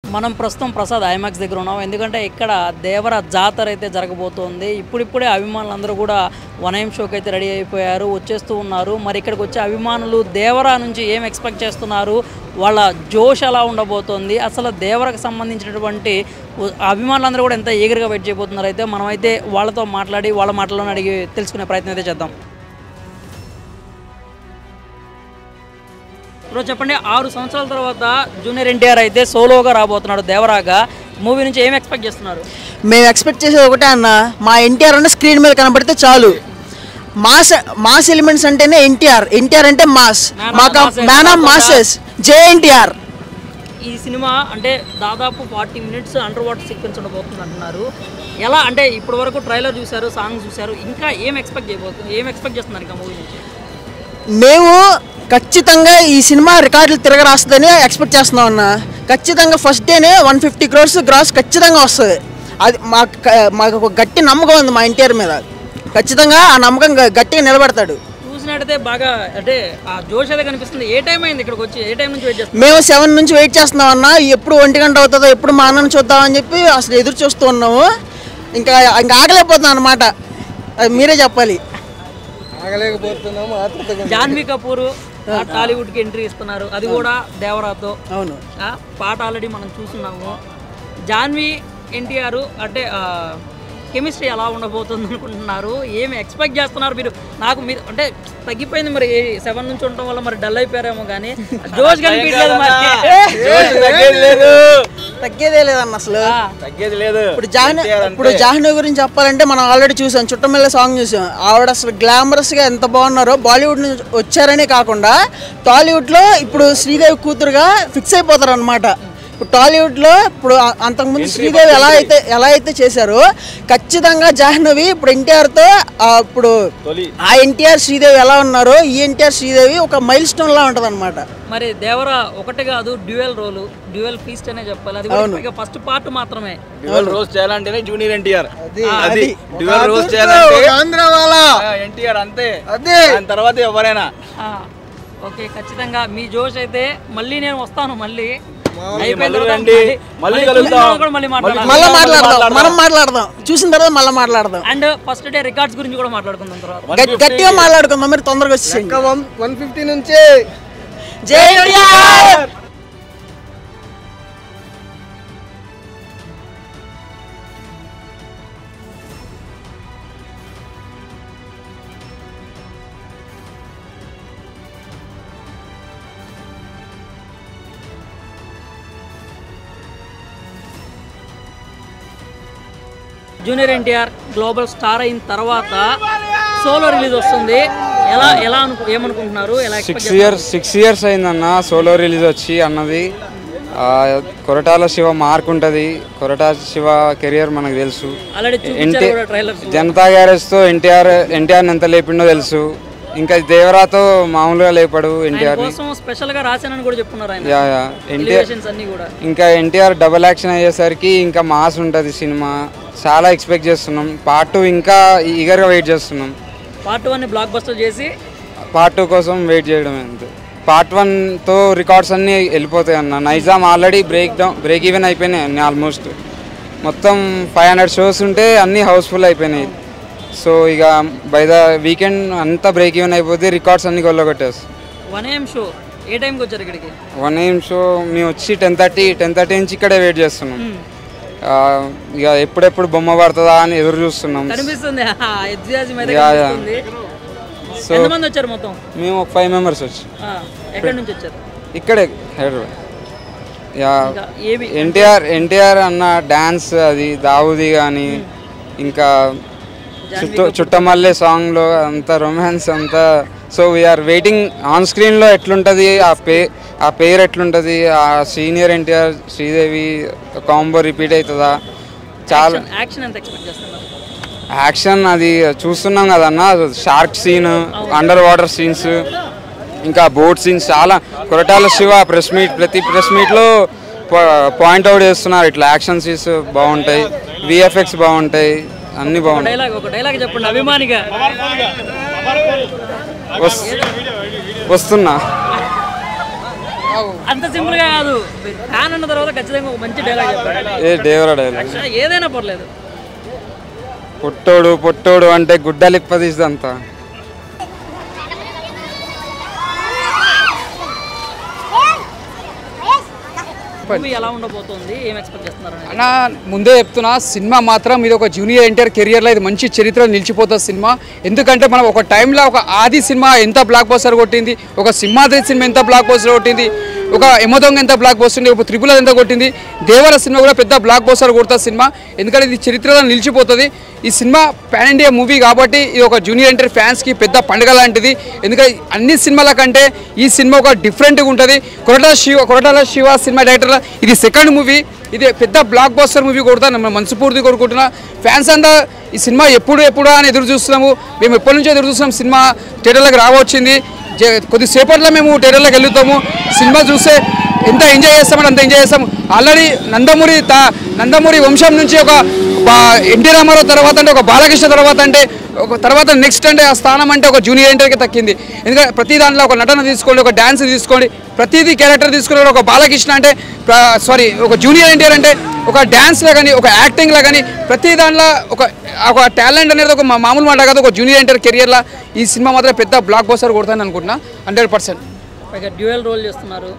మనం ప్రస్తుతం ప్రసాద్ ఐమాక్స్ దగ్గర ఉన్నాం ఎందుకంటే ఇక్కడ దేవర జాతర అయితే జరగబోతోంది ఇప్పుడిప్పుడే అభిమానులు కూడా వనయం షోకి అయితే రెడీ అయిపోయారు వచ్చేస్తూ ఉన్నారు మరి ఇక్కడికి వచ్చే అభిమానులు దేవర నుంచి ఏం ఎక్స్పెక్ట్ చేస్తున్నారు వాళ్ళ జోష్ ఎలా ఉండబోతోంది అసలు దేవరకు సంబంధించినటువంటి ఉ- అభిమానులందరూ కూడా ఎంత ఈగర్గా వెయిట్ చేయబోతున్నారు అయితే మనమైతే వాళ్ళతో మాట్లాడి వాళ్ళ మాటలను అడిగి తెలుసుకునే ప్రయత్నం అయితే చేద్దాం ఇప్పుడు చెప్పండి ఆరు సంవత్సరాల తర్వాత జూనియర్ ఎన్టీఆర్ అయితే సోలోగా రాబోతున్నాడు దేవరాగా మూవీ నుంచి ఏం ఎక్స్పెక్ట్ చేస్తున్నారు మేము ఎక్స్పెక్ట్ చేసేది ఒకటే అన్న మా ఎన్టీఆర్ అన్న స్క్రీన్ మీద కనబడితే చాలు మాస్ మాస్ ఎలిమెంట్స్ అంటేనే ఎన్టీఆర్ ఎన్టీఆర్ అంటే మాస్ Man of మాకు masses. Man of masses Jai NTR ఈ సినిమా అంటే దాదాపు forty minutes under water sequence ఉండబోతుంది అంటున్నారు ఎలా అంటే ఇప్పటి వరకు ట్రైలర్ చూశారు సాంగ్ చూశారు ఇంకా ఏం ఎక్స్పెక్ట్ చేయబోతుంది ఏం ఎక్స్పెక్ట్ చేస్తున్నారు ఇంకా మూవీ నుంచి మేము ఖచ్చితంగా ఈ సినిమా రికార్డులు తిరగరాస్తుందని ఎక్స్పెక్ట్ చేస్తున్నాం అన్న ఖచ్చితంగా ఫస్ట్ డేనే వన్ ఫిఫ్టీ క్రోర్స్ గ్రాస్ ఖచ్చితంగా వస్తుంది అది మాకు క- మాకు ఒక గట్టి నమ్మకం ఉంది మా ఎన్టీఆర్ మీద ఖచ్చితంగా ఆ నమ్మకం గ- గట్టిగా నిలబడతాడు చూసినట్టయితే బాగా అంటే ఆ జోష్ అయితే కనిపిస్తుంది ఏ టైం అయింది ఇక్కడికి వచ్చి ఏ టైం నుంచి వెయిట్ చేస్తున్నారు మేము సెవెన్ నుంచి వెయిట్ చేస్తున్నాం అన్న ఎప్పుడు ఒంటి గంట అవుతుందో ఎప్పుడు మా అన్నను చూద్దామని చెప్పి అసలు ఎదురు చూస్తూ ఉన్నాము ఇంకా ఇంకా ఆగలేకపోతున్నాం అనమాట అది మీరే చెప్పాలి ఆగలేకపోతున్నాము ఆతృతగా జాన్వీ కపూర్ టాలీవుడ్ కి ఎంట్రీ ఇస్తున్నారు అది కూడా దేవరాతో అవును ఆ, పాట ఆల్రెడీ మనం చూస్తున్నాము జాన్వీ ఎన్టీఆర్ అంటే కెమిస్ట్రీ ఎలా ఉండబోతుంది అనుకుంటున్నారు ఏమి ఎక్స్పెక్ట్ చేస్తున్నారు మీరు నాకు మీరు అంటే తగ్గిపోయింది మరి సెవెన్ నుంచి ఉండటం వల్ల మరి డల్ అయిపోయారేమో కానీ జోష్ కనిపించలేదు మరి తగ్గేది లేదు తగ్గేదే లేదన్న అసలు ఆ, తగ్గేది లేదు ఇప్పుడు జాహ్న ఇప్పుడు జాహ్నవి గురించి చెప్పాలంటే మనం ఆల్రెడీ చూసాం చుట్టమిల్ల సాంగ్ చూసాం ఆవిడ అసలు గ్లామరస్ గా ఎంత బాగున్నారో బాలీవుడ్ నుంచి వచ్చారనే కాకుండా టాలీవుడ్ లో ఇప్పుడు శ్రీదేవి కూతురుగా ఫిక్స్ అయిపోతారు అనమాట ఇప్పుడు టాలీవుడ్ లో ఇప్పుడు అ- అంతకుముందు శ్రీదేవి ఎలా అయితే ఎలా అయితే చేశారో ఖచ్చితంగా జాహ్నవి ఇప్పుడు ఎన్టీఆర్ తో ఆ, ఇప్పుడు తొలి ఆ ఎన్టీఆర్ శ్రీదేవి ఎలా ఉన్నారో ఈ ఎన్టీఆర్ శ్రీదేవి ఒక మైల్ స్టోన్ లా ఉంటది మరి దేవర ఒకటి కాదు డ్యూయల్ రోల్ డ్యూయల్ ఫీస్ట్ అనే చెప్పాలి అది కూడా ఇక ఫస్ట్ పార్ట్ మాత్రమే డ్యూయల్ రోజ్ చేయాలంటేనే జూనియర్ ఎన్టీఆర్ అది అది. డ్యూయల్ రోజ్ చేయాలంటే ఆంధ్ర వాళ్ళ ఎన్టీఆర్ అంతే అదే. దాని తర్వాత ఎవరైనా ఆ, ఓకే ఖచ్చితంగా మీ జోష్ అయితే మళ్ళీ నేను వస్తాను మళ్ళీ అయిపోయిన మళ్ళీ తర్వాత రండి. మళ్ళీ- మళ్ళీ మళ్ళీ కలుద్దాం. చూసిన తర్వాత కూడా మళ్ళీ మాట్లాడాలి మళ్ళీ మళ్ళీ మాట్లాడదాం మాట్లాడదాం. మనం మాట్లాడదాం చూసిన తర్వాత మళ్ళీ మాట్లాడదాం అండ్ ఫస్ట్ డే రికార్డ్స్ గురించి కూడా మాట్లాడుకుందాం తర్వాత గట్- గట్టిగా మాట్లాడుకుందాం మీరు తొందరగా వచ్చేసేయండి వన్ ఫిఫ్టీ నుంచి Jai NTR junior NTR global star అయిన తర్వాత సోలో రిలీజ్ వస్తుంది ఎలా ఎలా అనుకు ఏమనుకుంటున్నారు ఎలా expect six years six years అయిందన్న సోలో రిలీజ్ వచ్చి అన్నది ఆ, కొరటాల శివ మార్క్ ఉంటుంది కొరటాల శివ కెరియర్ మనకు తెలుసు ఆల్రెడీ చూపించారు ఎన్టీ కూడా ట్రైలర్స్ జనతా గ్యారేజ్తో ఎన్టీఆర్ ఎన్టీఆర్ని ఎంత లేపిండో తెలుసు ఇంకా దేవరాతో మామూలుగా లేపాడు ఎన్టీఆర్ని కోసం స్పెషల్ గా రాశానని కూడా చెప్పున్నారు ఆయన యా యా ఎన్టీఆర్ ఎలివేషన్స్ అన్ని కూడా ఇంకా ఎన్టీఆర్ డబల్ యాక్షన్ అయ్యేసరికి ఇంకా మాస్ ఉంటుంది సినిమా చాలా ఎక్స్పెక్ట్ చేస్తున్నాం పార్ట్ టూ ఇంకా ఈగర్గా వెయిట్ చేస్తున్నాం పార్ట్ వన్ బ్లాక్ బస్టర్ చేసి పార్ట్ టూ కోసం వెయిట్ చేయడం అంతే పార్ట్ వన్తో రికార్డ్స్ అన్నీ వెళ్ళిపోతాయి అన్న Nizam already break down break even అయిపోయినాయి అన్ని ఆల్మోస్ట్ మొత్తం ఫైవ్ హండ్రెడ్ షోస్ ఉంటే అన్నీ హౌస్ఫుల్ అయిపోయినాయి సో ఇక బై ద వీకెండ్ అంతా బ్రేక్ ఈవెన్ అయిపోతే రికార్డ్స్ అన్ని కొల్లగొట్టేస్తాయి వన్ ఏఎం షో ఏ టైంకి వచ్చారు ఇక్కడికి వన్ ఏం షో మేము వచ్చి టెన్ థర్టీ టెన్ థర్టీ నుంచి ఇక్కడే వెయిట్ చేస్తున్నాం ఆ, ఇక ఎప్పుడెప్పుడు బొమ్మ పడుతుందా అని ఎదురు చూస్తున్నాం కనిపిస్తుంది ఎగ్జాజం అయితే యా, యా. కనిపిస్తుంది సో ఎంతమంది వచ్చారు మొత్తం మేము ఒక ఫైవ్ మెంబర్స్ వచ్చి ఆ, ఎక్కడి నుంచి వచ్చారు ఇక్కడే హైదరాబాద్ యా ఇంకా ఏవి ఎన్టీఆర్ ఎన్టీఆర్ అన్న డ్యాన్స్ అది దావుది కానీ ఇంకా చుట్ట చుట్టమల్లె సాంగ్లో అంత రొమాన్స్ అంతా సో వీఆర్ వెయిటింగ్ ఆన్ స్క్రీన్లో ఎట్లుంటుంది ఆ పే ఆ పేరు ఎట్లుంటుంది ఆ senior NTR Sridevi combo repeat అవుతుందా చాలా యాక్షన్ ఎంత ఎక్స్పెక్ట్ చేస్తున్నారు యాక్షన్ అది చూస్తున్నాం కదన్న shark scene under water scenes ఇంకా బోట్ సీన్స్ చాలా కొరటాల శివ ప్రెస్ మీట్ ప్రతి ప్రెస్ మీట్లో పాయింట్ అవుట్ చేస్తున్నారు ఇట్లా యాక్షన్ సీన్స్ బాగుంటాయి విఎఫ్ఎక్స్ బాగుంటాయి అన్నీ బాగుంటాయి డైలాగ్ ఒక డైలాగ్ చెప్పండి అభిమానిగా వస్- వస్తున్నా అంత సింపుల్ గా కాదు ఫ్యాన్ అన్న తర్వాత ఖచ్చితంగా ఒక మంచి డైలాగ్ చెప్పాలి ఏ దేవరా డైలాగ్ ఏదైనా పర్లేదు పొట్టోడు పొట్టోడు అంటే గుడ్డలిప్పదీసిదంతా మూవీ ఎలా ఉండబోతుంది ఏం ఎక్స్పెక్ట్ చేస్తున్నారు అనేది? అన్న ముందే చెప్తున్నా సినిమా మాత్రం ఇది ఒక జూనియర్ ఎన్టీఆర్ కెరియర్లో ఇది మంచి చరిత్ర నిలిచిపోతుంది సినిమా ఎందుకంటే మనం ఒక టైంలో ఒక ఆది సినిమా ఎంత బ్లాక్ బస్టర్ కొట్టింది ఒక సింహాద్రి సినిమా ఎంత బ్లాక్ బస్టర్ కొట్టింది ఒక ఎమదొంగ ఎంత బ్లాక్ బస్టర్ ఒక త్రిపుల ఎంత కొట్టింది దేవర సినిమా కూడా పెద్ద బ్లాక్ బస్టర్ కొడుతుంది సినిమా ఎందుకంటే ఇది చరిత్రలో నిలిచిపోతుంది ఈ సినిమా పాన్ ఇండియా మూవీ కాబట్టి ఇది ఒక జూనియర్ ఎన్టీఆర్ ఫ్యాన్స్కి పెద్ద పండుగ లాంటిది ఎందుకంటే అన్ని సినిమాల కంటే ఈ సినిమా ఒక డిఫరెంట్గా ఉంటుంది కొరటాల శివ కొరటాల శివ సినిమా డైరెక్టర్ ఇది సెకండ్ మూవీ ఇది పెద్ద బ్లాక్ బస్టర్ మూవీ కొడతా నేను మనస్ఫూర్తి కోరుకుంటున్నా ఫ్యాన్స్ అంతా ఈ సినిమా ఎప్పుడు ఎప్పుడు అని ఎదురు చూస్తున్నాము మేము ఎప్పటి నుంచో ఎదురు చూస్తున్నాం సినిమా థియేటర్లకు రావచ్చింది జే- కొద్దిసేపట్లో మేము థియేటర్లోకి వెళ్తాము సినిమా చూస్తే ఎంత ఎంజాయ్ చేస్తామని అంత ఎంజాయ్ చేస్తాం ఆల్రెడీ నందమూరి తా నందమూరి వంశం నుంచి ఒక బా- ఎన్టీ రామారావు తర్వాత అంటే ఒక బాలకృష్ణ తర్వాత అంటే ఒక తర్వాత నెక్స్ట్ అంటే ఆ స్థానం అంటే ఒక జూనియర్ ఎన్టీఆర్కి తక్కింది ఎందుకంటే ప్రతి దాంట్లో ఒక నటన తీసుకోండి ఒక డ్యాన్స్ తీసుకోండి ప్రతిదీ క్యారెక్టర్ తీసుకుని ఒక బాలకృష్ణ అంటే సారీ ఒక జూనియర్ ఎన్టీఆర్ అంటే ఒక డ్యాన్స్లో కానీ ఒక యాక్టింగ్లో కానీ ప్రతి దాంట్లో ఒక ఒక టాలెంట్ అనేది ఒక మా- మామూలు మాట కాదు ఒక జూనియర్ ఎన్టీఆర్ కెరియర్లో ఈ సినిమా మాత్రం పెద్ద బ్లాక్ బస్టర్ కొడతాను అనుకుంటున్నా హండ్రెడ్ పర్సెంట్ పైగా డ్యూయల్ రోల్ చేస్తున్నారు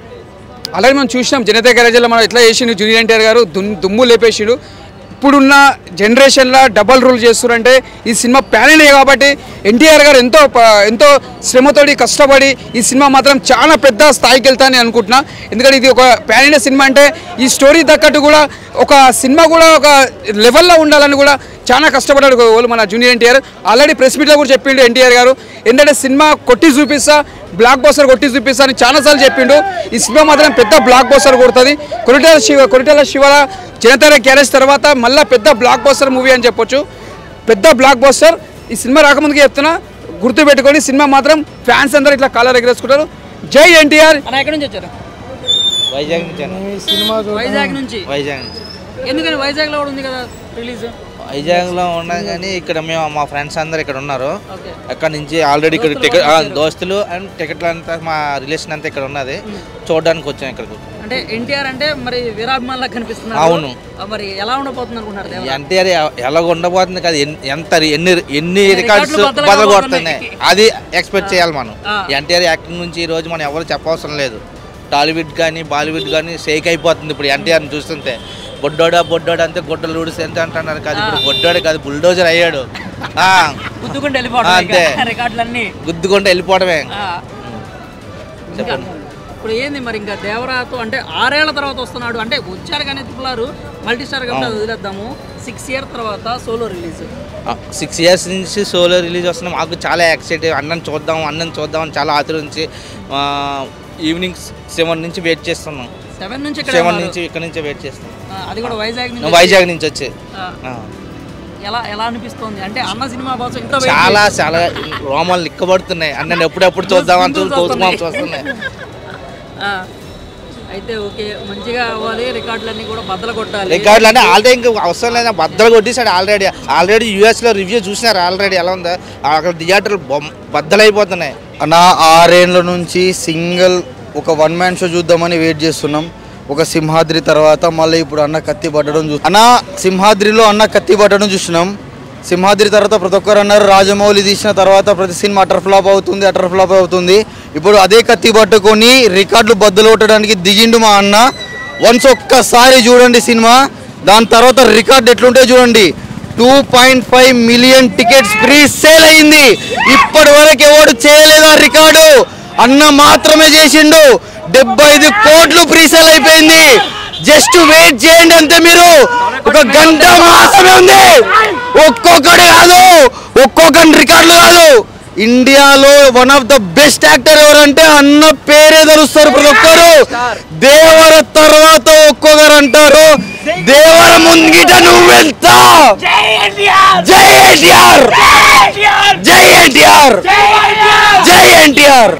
అలాగే మనం చూసినాం జనతా గ్యారేజ్లో మనం ఎట్లా చేసిండు జూనియర్ ఎన్టీఆర్ గారు దుమ్ దుమ్ము లేపేసిండు ఇప్పుడున్న జనరేషన్లో డబల్ రూల్ చేస్తున్నారంటే ఈ సినిమా ప్యాన్ ఇండియా కాబట్టి ఎన్టీఆర్ గారు ఎంతో ప- ఎంతో శ్రమతోడి కష్టపడి ఈ సినిమా మాత్రం చాలా పెద్ద స్థాయికి వెళ్తానని అనుకుంటున్నా ఎందుకంటే ఇది ఒక ప్యాన్ ఇండియా సినిమా అంటే ఈ స్టోరీ తగ్గట్టు కూడా ఒక సినిమా కూడా ఒక లెవెల్లో ఉండాలని కూడా చాలా కష్టపడ్డాడు వాళ్ళు మన జూనియర్ ఎన్టీఆర్ ఆల్రెడీ ప్రెస్ మీట్లో కూడా చెప్పిండు ఎన్టీఆర్ గారు ఏంటంటే సినిమా కొట్టి చూపిస్తా బ్లాక్ బస్టర్ కొట్టి చూపిస్తా అని చాలాసార్లు చెప్పిండు ఈ సినిమా మాత్రం పెద్ద బ్లాక్ బస్టర్ కొడుతుంది కొరిటాల శివ కొరిటాల శివ జనతార క్యారేజ్ తర్వాత మళ్ళీ పెద్ద బ్లాక్ బస్టర్ మూవీ అని చెప్పొచ్చు పెద్ద బ్లాక్ బస్టర్ ఈ సినిమా రాకముందుకే చెప్తున్నా గుర్తు పెట్టుకొని సినిమా మాత్రం ఫ్యాన్స్ అందరూ ఇట్లా కాలర్ ఎగరేసుకుంటారు జై ఎన్టీఆర్ అన్న ఎక్కడి నుంచి వచ్చారు వైజాగ్ నుంచి అన్న వైజాగ్ నుంచి వైజాగ్ నుంచి ఎందుకని వైజాగ్ లో కూడా ఉంది కదా రిలీజ్ వైజాగ్లో ఉన్నాం కానీ ఇక్కడ మేము మా ఫ్రెండ్స్ అందరు ఇక్కడ ఉన్నారు ఓకే అక్కడ నుంచి ఆల్రెడీ ఇక్కడ దోస్తులు టికెట్ వాళ్ళు వచ్చారు. దోస్తులు అండ్ టికెట్లు అంతా మా రిలేషన్ అంతా ఇక్కడ ఉన్నది చూడడానికి వచ్చాం ఇక్కడికి అంటే ఎన్టీఆర్ అంటే మరి వీరాభిమానులా కనిపిస్తున్నారు అవును. ఆ, మరి ఎలా ఉండబోతుంది అనుకుంటున్నారు దేవరా? ఎన్టీఆర్ ఎలాగ ఉండబోతుంది కదా ఎన్- ఎంత రి- ఎన్ని ఎన్ని రికార్డ్స్ రికార్డులు బద్దలు బదలు కొడుతున్నాయి. కొడుతున్నాయి అది ఎక్స్పెక్ట్ చేయాలి మనం ఆ. ఎన్టీఆర్ యాక్టింగ్ నుంచి ఈ రోజు మనం ఎవరు చెప్పవసరం లేదు టాలీవుడ్ కానీ బాలీవుడ్ కానీ షేక్ అయిపోతుంది ఇప్పుడు ఎన్టీఆర్ని చూస్తుంటే బొడ్డోడా బొడ్డోడా అంతే గుడ్డలు ఊడిసి ఎంత అంటున్నారు కాదు ఇప్పుడు బొడ్డోడే కాదు బుల్డోజర్ అయ్యాడు ఆ, గుద్దుకుంటూ వెళ్ళిపోవడం అంతే. ఇక రికార్డులన్నీ గుద్దుకుంటే వెళ్ళిపోవడమే ఆ. ఇంకా ఇప్పుడు ఏంది మరి ఇంకా దేవరాతో అంటే ఆరేళ్ల తర్వాత వస్తున్నాడు అంటే వచ్చారు కానీ తిప్పులారు మల్టీ స్టార్ కాబట్టి అది వదిలేద్దాము సిక్స్ ఇయర్ తర్వాత సోలో రిలీజ్ సిక్స్ ఇయర్స్ నుంచి సోలో రిలీజ్ వస్తున్నాం మాకు చాలా ఎక్సైట్ అన్నని చూద్దాం అన్నని చూద్దాం అని చాలా ఆతుర నుంచి ఈవినింగ్ సెవెన్ నుంచి వెయిట్ చేస్తున్నాం సెవెన్ నుంచి ఇక్కడ సెవెన్ ఉన్నారు. నుంచి ఇక్కడ నుంచే వెయిట్ చేస్తున్నాం ఆ, అది కూడా వైజాగ్ నుంచి వైజాగ్ నుంచి వచ్చి ఆ, ఆ. ఎలా ఎలా అనిపిస్తోంది అంటే అన్న సినిమా కోసం ఇంత wait చాలా చాలా రోమాలు నిక్కబడుతున్నాయి అన్నని ఎప్పుడెప్పుడు చూద్దామని చూ వస్తున్నాయి. చూస్తున్నాయి ఆ, అయితే ఓకే మంచిగా అవ్వాలి రికార్డులన్నీ కూడా బద్దలు కొట్టాలి రికార్డులు అంటే ఆల్రెడీ ఇంకా అవసరం లేదా బద్దలు కొట్టేసాడు ఆల్రెడీ ఆల్రెడీ యూఎస్లో రివ్యూ చూసినారు ఆల్రెడీ ఎలా ఉందో అక్కడ థియేటర్లు బొమ్- బద్దలైపోతున్నాయి నా ఆరేండ్ల నుంచి సింగిల్ ఒక వన్ మ్యాన్ షో చూద్దామని వెయిట్ చేస్తున్నాం ఒక సింహాద్రి తర్వాత మళ్ళీ ఇప్పుడు అన్న కత్తి పట్టడం చూ అన్న సింహాద్రిలో అన్న కత్తి పట్టడం చూసినాం సింహాద్రి తర్వాత ప్రతి ఒక్కరు అన్నారు రాజమౌళి తీసిన తర్వాత ప్రతి సినిమా అటర్ ఫ్లాప్ అవుతుంది అటర్ ఫ్లాప్ అవుతుంది ఇప్పుడు అదే కత్తి పట్టుకొని రికార్డులు బద్దలు కొట్టడానికి దిగిండు మా అన్న వన్స్ ఒక్కసారి చూడండి సినిమా దాని తర్వాత రికార్డ్ ఎట్లుంటే చూడండి two point five million tickets pre sale అయింది ఇప్పటి వరకు ఎవడు చేయలేదు ఆ రికార్డు అన్న మాత్రమే చేసిండు డెబ్బై ఐదు కోట్లు ఫ్రీ సేల్ అయిపోయింది జస్ట్ వెయిట్ చేయండి అంతే మీరు ఒక గంట మాసమే ఉంది ఒక్కొక్కటి కాదు ఒక్కొక్కటి రికార్డులు కాదు ఇండియాలో one of the best actor ఎవరంటే అన్న పేరే తెలుస్తారు ప్రతి ఒక్కరు దేవర తర్వాత ఒక్కొక్కరు అంటారు దేవర ముంగిట నువ్వు వెళ్తా జై ఎన్టీఆర్ జై ఎన్టీఆర్ జై ఎన్టీఆర్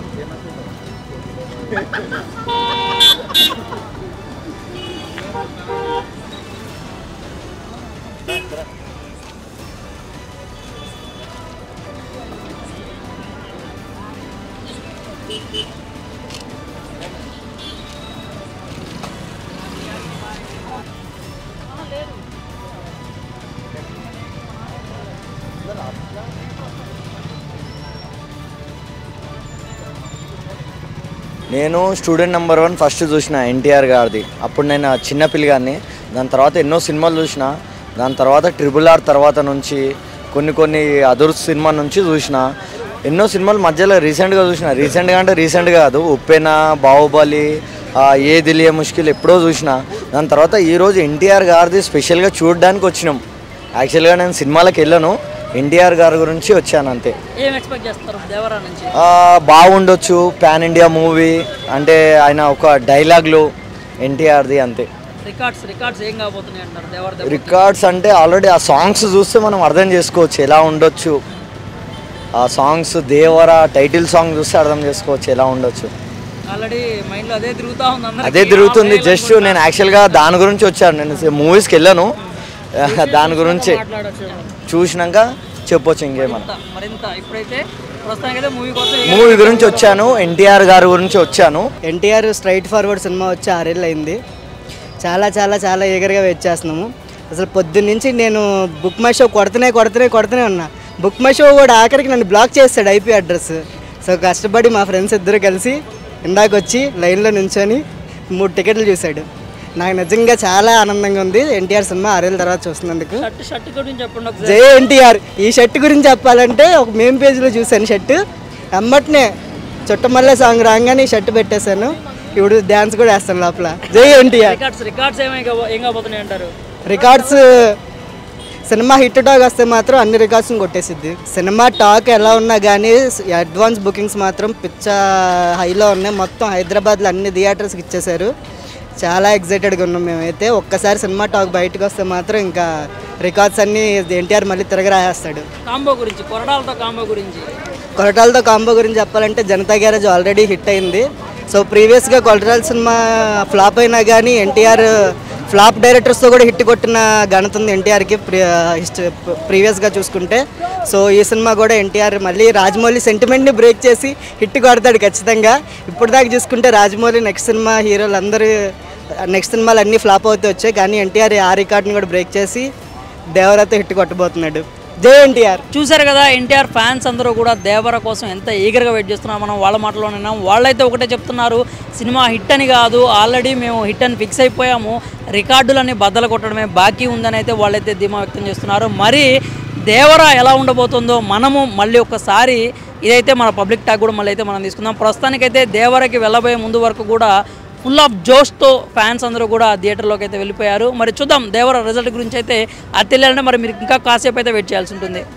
నేను స్టూడెంట్ నెంబర్ వన్ ఫస్ట్ చూసిన ఎన్టీఆర్ గారిది అప్పుడు నేను ఆ చిన్న పిల్లగాన్ని దాని తర్వాత ఎన్నో సినిమాలు చూసిన దాని తర్వాత ట్రిపుల్ ఆర్ తర్వాత నుంచి కొన్ని కొన్ని అదుర్ సినిమా నుంచి చూసిన ఎన్నో సినిమాలు మధ్యలో రీసెంట్గా చూసిన రీసెంట్గా అంటే రీసెంట్గా కాదు ఉప్పెన బాహుబలి ఆ, ఏ దిలియ ముష్కిల్ ఎప్పుడో చూసిన దాని తర్వాత ఈరోజు ఎన్టీఆర్ గారిది స్పెషల్గా చూడడానికి వచ్చినాం యాక్చువల్గా నేను సినిమాలకు వెళ్ళాను ఎన్టీఆర్ గారి గురించి వచ్చాను అంతే ఏం ఎక్స్పెక్ట్ చేస్తారు దేవరా నుంచి ఆ, బాగుండొచ్చు పాన్ ఇండియా మూవీ అంటే ఆయన ఒక డైలాగ్లు ఎన్టీఆర్ది అంతే రికార్డ్స్ రికార్డ్స్ ఏం కాబోతున్నాయి అంటారు దేవర దెబ్బ రికార్డ్స్ అంటే ఆల్రెడీ ఆ సాంగ్స్ చూస్తే మనం అర్థం చేసుకోవచ్చు ఎలా ఉండొచ్చు ఆ సాంగ్స్ దేవర టైటిల్ సాంగ్ చూస్తే అర్థం చేసుకోవచ్చు ఎలా ఉండొచ్చు ఆల్రెడీ మైండ్లో అదే తిరుగుతా ఉంది అందరికీ. అదే తిరుగుతుంది ఆ జస్ట్ వేలు నేను యాక్చువల్గా దాని గురించి వచ్చాను నేను మూవీస్కి వెళ్ళాను దాని గురించి మాట్లాడొచ్చు చూసినాక చెప్పొచ్చు ఇంకేమన్నా మరింత మరింత ఇప్పుడైతే ప్రస్తుతానికైతే మూవీ కోసం మూవీ గురించి వచ్చాను ఎన్టీఆర్ గారి గురించి వచ్చాను ఎన్టీఆర్ స్ట్రైట్ ఫార్వర్డ్ సినిమా వచ్చి ఆరేళ్ళు అయింది చాలా చాలా చాలా ఈగర్గా వెయిట్ చేస్తున్నాము అసలు పొద్దున్న నుంచి నేను బుక్ మై షో కొడుతూనే కొడుతూనే కొడుతూనే ఉన్నా బుక్ మై షో కూడా ఆఖరికి నన్ను బ్లాక్ చేస్తాడు ఐపీ అడ్రస్ సో కష్టపడి మా ఫ్రెండ్స్ ఇద్దరు కలిసి ఇందాక వచ్చి లైన్లో నుంచొని మూడు టికెట్లు చూశాడు నాకు నిజంగా చాలా ఆనందంగా ఉంది ఎన్టీఆర్ సినిమా ఆరేళ్ళ తర్వాత చూస్తున్నందుకు షర్ట్ షర్ట్ గురించి చెప్పండి ఒకసారి జై ఎన్టీఆర్ ఈ షర్ట్ గురించి చెప్పాలంటే ఒక మేమ్ పేజ్లో చూశాను షర్ట్ అమ్మటనే చుట్టమల్లె సాంగ్ రాగానే ఈ షర్ట్ పెట్టేశాను ఇప్పుడు డ్యాన్స్ కూడా వేస్తాను లోపల జై ఎన్టీఆర్ రికార్డ్స్ రికార్డ్స్ ఏమై కాబో- ఏం కాబోతున్నాయి అంటారు రికార్డ్స్ సినిమా హిట్ టాక్ వస్తే మాత్రం అన్ని రికార్డ్స్ని కొట్టేసిద్ది సినిమా టాక్ ఎలా ఉన్నా కానీ అడ్వాన్స్ బుకింగ్స్ మాత్రం పిచ్చ హైలో ఉన్నాయి మొత్తం హైదరాబాద్లో అన్ని థియేటర్స్కి ఇచ్చేశారు చాలా ఎగ్జైటెడ్గా ఉన్నాం మేమైతే ఒక్కసారి సినిమా టాక్ బయటకు వస్తే మాత్రం ఇంకా రికార్డ్స్ అన్నీ ఎన్టీఆర్ మళ్ళీ తిరగ రాసేస్తాడు కాంబో గురించి కొరడాలతో కాంబో గురించి కొరటాలతో కాంబో గురించి చెప్పాలంటే జనతా గ్యారేజ్ ఆల్రెడీ హిట్ అయింది సో ప్రీవియస్గా కొరటాల సినిమా ఫ్లాప్ అయినా కానీ ఎన్టీఆర్ ఫ్లాప్ డైరెక్టర్స్తో కూడా హిట్ కొట్టిన ఘనత ఉంది ఎన్టీఆర్కి ప్రీవియస్గా చూసుకుంటే సో ఈ సినిమా కూడా ఎన్టీఆర్ మళ్ళీ రాజమౌళి సెంటిమెంట్ని బ్రేక్ చేసి హిట్ కొడతాడు ఖచ్చితంగా ఇప్పుడు దాకా చూసుకుంటే రాజమౌళి నెక్స్ట్ సినిమా హీరోలు అందరూ నెక్స్ట్ సినిమాలు అన్నీ ఫ్లాప్ అవుతూ వచ్చాయి కానీ ఎన్టీఆర్ ఆ రికార్డ్ని కూడా బ్రేక్ చేసి దేవరతో హిట్ కొట్టబోతున్నాడు జై ఎన్టీఆర్ చూసారు కదా ఎన్టీఆర్ ఫ్యాన్స్ అందరూ కూడా దేవర కోసం ఎంత ఈగర్గా వెయిట్ చేస్తున్నారు మనం వాళ్ళ మాటలో విన్నాం వాళ్ళైతే ఒకటే చెప్తున్నారు సినిమా హిట్ అని కాదు ఆల్రెడీ మేము హిట్ అని ఫిక్స్ అయిపోయాము రికార్డులన్నీ బద్దలు కొట్టడమే బాకీ ఉందని అయితే వాళ్ళైతే ధీమా వ్యక్తం చేస్తున్నారు మరి దేవర ఎలా ఉండబోతుందో మనము మళ్ళీ ఒకసారి ఇదైతే మన పబ్లిక్ టాక్ కూడా మళ్ళీ అయితే మనం తీసుకుందాం ప్రస్తుతానికైతే దేవరకి వెళ్ళబోయే ముందు వరకు కూడా ఫుల్ ఆఫ్ జోష్తో ఫ్యాన్స్ అందరూ కూడా థియేటర్లోకి అయితే వెళ్ళిపోయారు మరి చూద్దాం దేవర రిజల్ట్ గురించి అయితే అది తెలియాలంటే మరి మీరు ఇంకా కాసేపు అయితే వెయిట్ చేయాల్సి ఉంటుంది